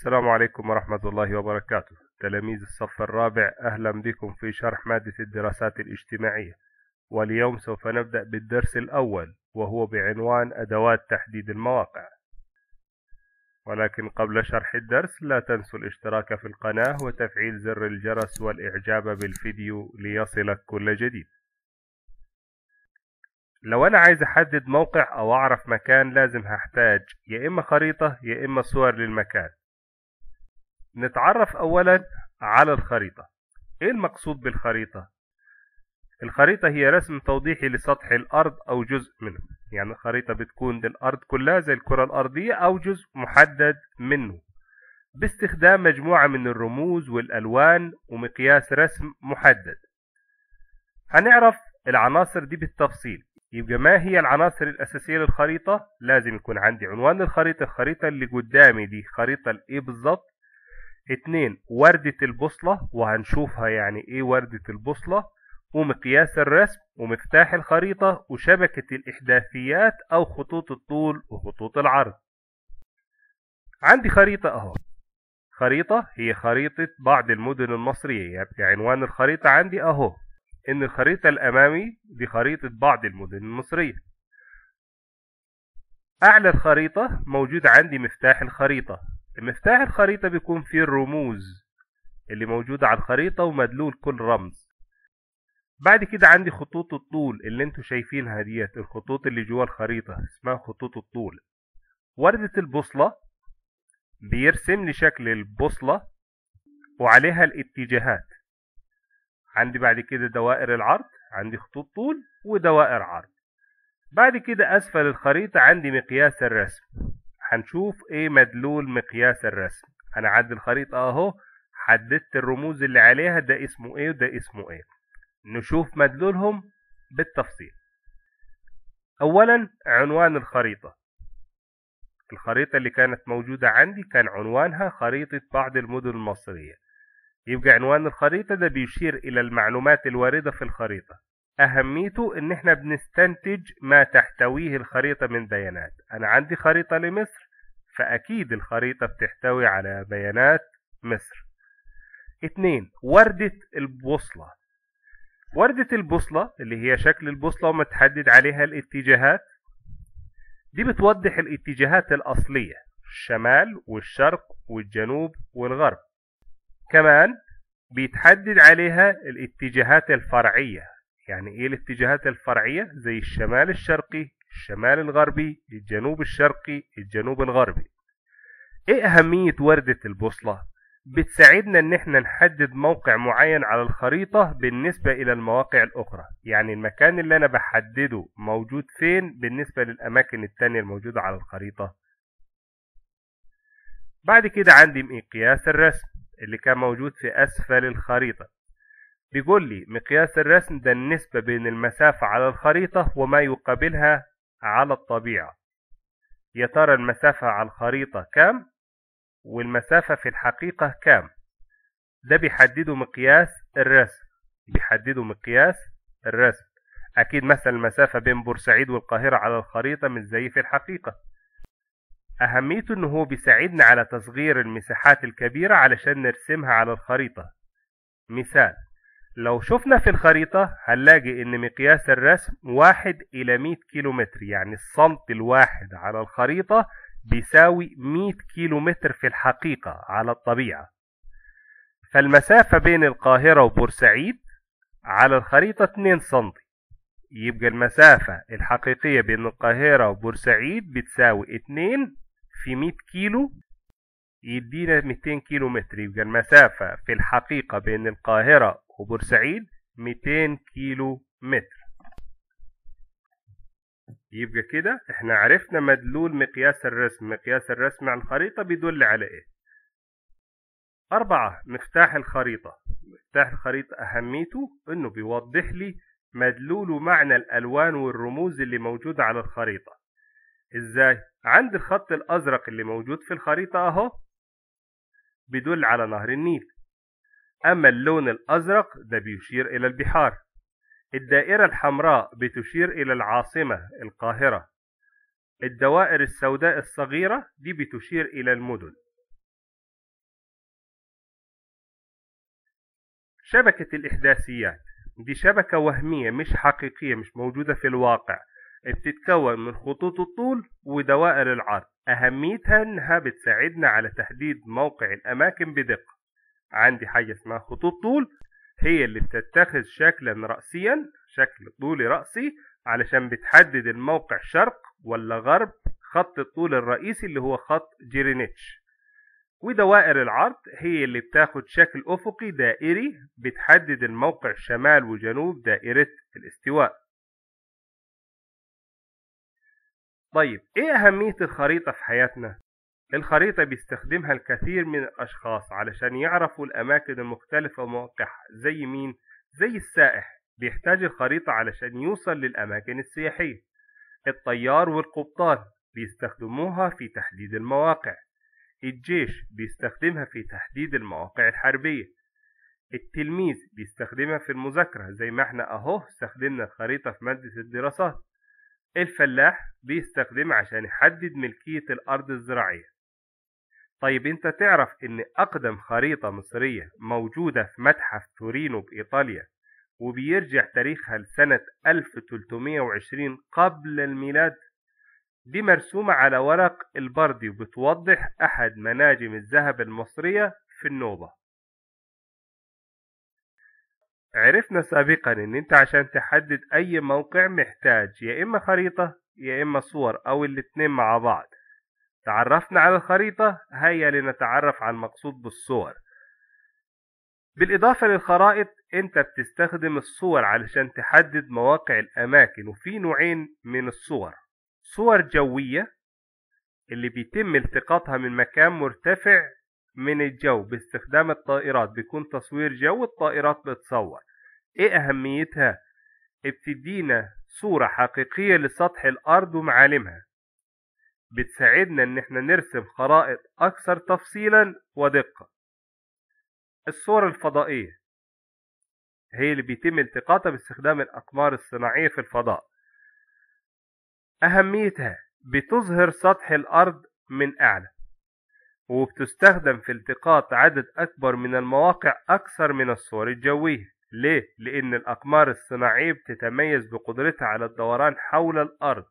السلام عليكم ورحمة الله وبركاته تلاميذ الصف الرابع أهلا بكم في شرح مادة الدراسات الاجتماعية واليوم سوف نبدأ بالدرس الأول وهو بعنوان أدوات تحديد المواقع ولكن قبل شرح الدرس لا تنسوا الاشتراك في القناة وتفعيل زر الجرس والإعجاب بالفيديو ليصلك كل جديد لو أنا عايز أحدد موقع أو أعرف مكان لازم هحتاج يا إما خريطة يا إما صور للمكان نتعرف أولا على الخريطة إيه المقصود بالخريطة؟ الخريطة هي رسم توضيحي لسطح الأرض أو جزء منه يعني الخريطة بتكون للأرض كلها زي الكرة الأرضية أو جزء محدد منه باستخدام مجموعة من الرموز والألوان ومقياس رسم محدد هنعرف العناصر دي بالتفصيل يبقى ما هي العناصر الأساسية للخريطة لازم يكون عندي عنوان الخريطة الخريطة اللي قدامي دي خريطة لإيه بالظبط اتنين وردة البوصلة وهنشوفها يعني ايه وردة البوصلة ومقياس الرسم ومفتاح الخريطة وشبكة الإحداثيات أو خطوط الطول وخطوط العرض عندي خريطة أهو خريطة هي خريطة بعض المدن المصرية يعني عنوان الخريطة عندي أهو إن الخريطة الأمامي دي خريطة بعض المدن المصرية أعلى الخريطة موجود عندي مفتاح الخريطة مفتاح الخريطة بيكون فيه الرموز اللي موجودة على الخريطة ومدلول كل رمز بعد كده عندي خطوط الطول اللي انتوا شايفينها ديت الخطوط اللي جوا الخريطة اسمها خطوط الطول وردة البوصلة بيرسم لي شكل البوصلة وعليها الاتجاهات عندي بعد كده دوائر العرض عندي خطوط طول ودوائر عرض بعد كده أسفل الخريطة عندي مقياس الرسم هنشوف ايه مدلول مقياس الرسم انا عد الخريطة اهو حددت الرموز اللي عليها ده اسمه ايه وده اسمه ايه نشوف مدلولهم بالتفصيل اولا عنوان الخريطة الخريطة اللي كانت موجودة عندي كان عنوانها خريطة بعض المدن المصرية يبقى عنوان الخريطة ده بيشير إلى المعلومات الواردة في الخريطة أهميته إن إحنا بنستنتج ما تحتويه الخريطة من بيانات أنا عندي خريطة لمصر فأكيد الخريطة بتحتوي على بيانات مصر اتنين وردة البوصلة وردة البوصلة اللي هي شكل البوصلة ومتحدد عليها الاتجاهات دي بتوضح الاتجاهات الأصلية الشمال والشرق والجنوب والغرب كمان بيتحدد عليها الاتجاهات الفرعية يعني ايه الاتجاهات الفرعية زي الشمال الشرقي الشمال الغربي الجنوب الشرقي الجنوب الغربي ايه اهمية وردة البوصلة بتساعدنا ان احنا نحدد موقع معين على الخريطة بالنسبة الى المواقع الاخرى يعني المكان اللي انا بحدده موجود فين بالنسبة للاماكن التانية الموجودة على الخريطة بعد كده عندي مقياس الرسم اللي كان موجود في اسفل الخريطة بيقول لي مقياس الرسم ده النسبة بين المسافة على الخريطة وما يقابلها على الطبيعة يا ترى المسافة على الخريطة كام والمسافة في الحقيقة كام ده بيحددوا مقياس الرسم بيحددوا مقياس الرسم أكيد مثلا المسافة بين بورسعيد والقاهرة على الخريطة مش زي في الحقيقة أهميته إنه هو بيساعدنا على تصغير المساحات الكبيرة علشان نرسمها على الخريطة مثال لو شفنا في الخريطة هنلاقي إن مقياس الرسم واحد إلى مية كيلو متر يعني السنت الواحد على الخريطة بيساوي مية كيلو متر في الحقيقة على الطبيعة فالمسافة بين القاهرة وبورسعيد على الخريطة 2 سنتي يبقى المسافة الحقيقية بين القاهرة وبورسعيد بتساوي 2 في 100 كيلو يدينا 200 كيلو متر يبقى المسافة في الحقيقة بين القاهرة وبورسعيد 200 كيلو متر يبقى كده احنا عرفنا مدلول مقياس الرسم مقياس الرسم على الخريطة بيدل على ايه أربعة مفتاح الخريطة مفتاح الخريطة أهميته إنه بيوضح لي مدلول ومعنى الألوان والرموز اللي موجودة على الخريطة إزاي؟ عند الخط الأزرق اللي موجود في الخريطة أهو بيدل على نهر النيل أما اللون الأزرق ده بيشير إلى البحار الدائرة الحمراء بتشير إلى العاصمة القاهرة الدوائر السوداء الصغيرة دي بتشير إلى المدن شبكة الإحداثيات دي شبكة وهمية مش حقيقية مش موجودة في الواقع بتتكون من خطوط الطول ودوائر العرض أهميتها إنها بتساعدنا على تحديد موقع الأماكن بدقة عندي حاجة اسمها خطوط طول هي اللي بتتخذ شكلا رأسيا شكل طولي رأسي علشان بتحدد الموقع شرق ولا غرب خط الطول الرئيسي اللي هو خط جيرينيتش ودوائر العرض هي اللي بتاخد شكل أفقي دائري بتحدد الموقع شمال وجنوب دائرة الاستواء طيب ايه أهمية الخريطة في حياتنا؟ الخريطة بيستخدمها الكثير من الأشخاص علشان يعرفوا الأماكن المختلفة وموقعها زي مين؟ زي السائح بيحتاج الخريطة علشان يوصل للأماكن السياحية الطيار والقبطان بيستخدموها في تحديد المواقع الجيش بيستخدمها في تحديد المواقع الحربية التلميذ بيستخدمها في المذاكرة زي ما احنا اهو استخدمنا الخريطة في مادة الدراسات الفلاح بيستخدمها عشان يحدد ملكية الأرض الزراعية طيب انت تعرف ان اقدم خريطة مصرية موجودة في متحف تورينو بإيطاليا وبيرجع تاريخها لسنة 1320 قبل الميلاد دي مرسومة على ورق البردي وبتوضح أحد مناجم الذهب المصرية في النوبة عرفنا سابقا ان انت عشان تحدد اي موقع محتاج يا اما خريطة يا اما صور او الاتنين مع بعض تعرفنا على الخريطة هيا لنتعرف على المقصود بالصور بالإضافة للخرائط أنت بتستخدم الصور علشان تحدد مواقع الأماكن وفي نوعين من الصور صور جوية اللي بيتم التقاطها من مكان مرتفع من الجو باستخدام الطائرات بيكون تصوير جو الطائرات بتصور ايه اهميتها بتدينا صورة حقيقية لسطح الارض ومعالمها بتساعدنا ان احنا نرسم خرائط اكثر تفصيلا ودقة الصور الفضائية هي اللي بيتم التقاطها باستخدام الأقمار الصناعية في الفضاء أهميتها بتظهر سطح الأرض من أعلى وبتستخدم في التقاط عدد أكبر من المواقع أكثر من الصور الجوية ليه؟ لأن الأقمار الصناعية بتتميز بقدرتها على الدوران حول الأرض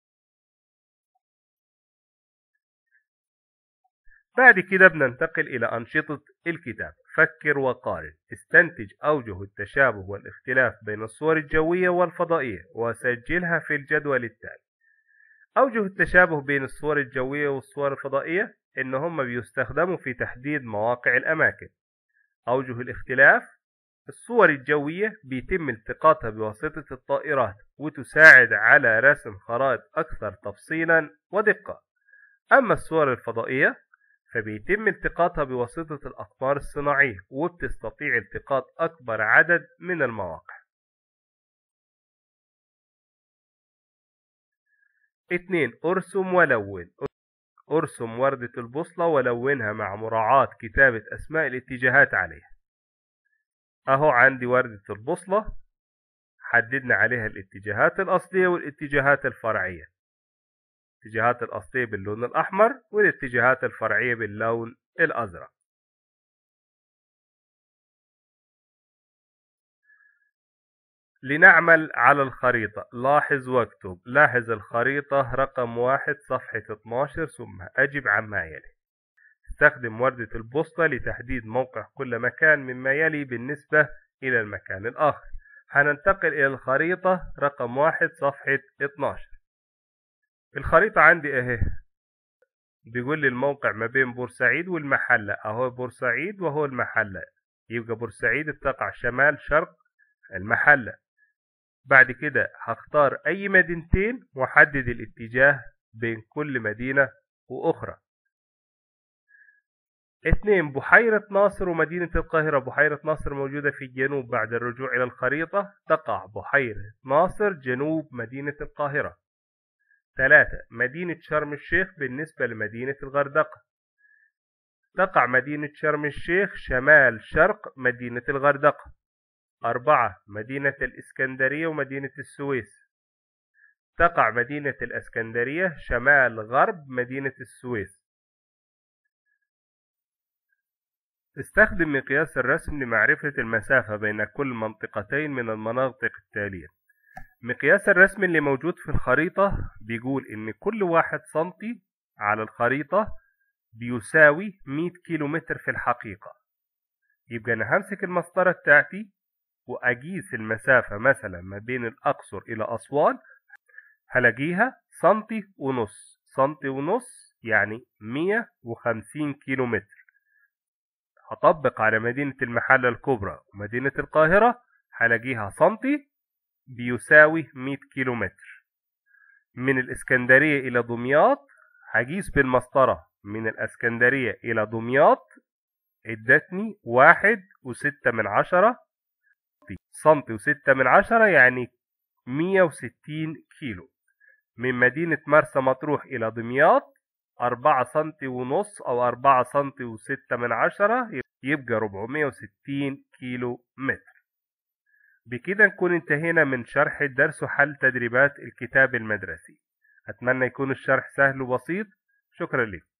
بعد كده بننتقل إلى أنشطة الكتاب فكر وقارن استنتج أوجه التشابه والاختلاف بين الصور الجوية والفضائية وسجلها في الجدول التالي أوجه التشابه بين الصور الجوية والصور الفضائية إن هم بيستخدموا في تحديد مواقع الأماكن أوجه الاختلاف الصور الجوية بيتم التقاطها بواسطة الطائرات وتساعد على رسم خرائط أكثر تفصيلا ودقة أما الصور الفضائية فبيتم التقاطها بواسطة الأقمار الصناعية وبتستطيع التقاط أكبر عدد من المواقع اتنين ارسم ولون ارسم وردة البوصلة ولونها مع مراعاة كتابة أسماء الاتجاهات عليها أهو عندي وردة البوصلة حددنا عليها الاتجاهات الأصلية والاتجاهات الفرعية الاتجاهات الأصلية باللون الأحمر والاتجاهات الفرعية باللون الأزرق لنعمل على الخريطة لاحظ واكتب لاحظ الخريطة رقم واحد صفحة 12 ثم أجب عما يلي استخدم وردة البوصلة لتحديد موقع كل مكان مما يلي بالنسبة إلى المكان الآخر هننتقل إلى الخريطة رقم واحد صفحة 12 الخريطة عندي اهي بيقول لي الموقع ما بين بورسعيد والمحلة اهو بورسعيد وهو المحلة يبقى بورسعيد تقع شمال شرق المحلة بعد كده هختار اي مدينتين واحدد الاتجاه بين كل مدينة واخرى اثنين بحيرة ناصر ومدينة القاهرة بحيرة ناصر موجودة في الجنوب بعد الرجوع إلى الخريطة تقع بحيرة ناصر جنوب مدينة القاهرة ثلاثة مدينة شرم الشيخ بالنسبة لمدينة الغردقة تقع مدينة شرم الشيخ شمال شرق مدينة الغردقة أربعة مدينة الإسكندرية ومدينة السويس تقع مدينة الإسكندرية شمال غرب مدينة السويس استخدم مقياس الرسم لمعرفة المسافة بين كل منطقتين من المناطق التالية مقياس الرسم اللي موجود في الخريطة بيقول إن كل واحد سنتي على الخريطة بيساوي 100 كيلومتر في الحقيقة يبقى أنا همسك المسطرة بتاعتي وأقيس المسافة مثلا ما بين الأقصر إلى أسوان هلاقيها سنتي ونص سنتي ونص يعني 150 كيلومتر هطبق على مدينة المحلة الكبرى ومدينة القاهرة هلاقيها سنتي بيساوي 100 كيلومتر من الإسكندرية إلى دمياط هقيس بالمسطرة من الإسكندرية إلى دمياط ادتني واحد وستة من عشرة سنتي وستة من عشرة يعني مية وستين كيلو من مدينة مرسى مطروح إلى دمياط أربعة سنتي ونص أو أربعة سنتي وستة من عشرة يبقى ربعمية وستين كيلو متر بكده نكون انتهينا من شرح الدرس وحل تدريبات الكتاب المدرسي أتمنى يكون الشرح سهل وبسيط شكرا لكم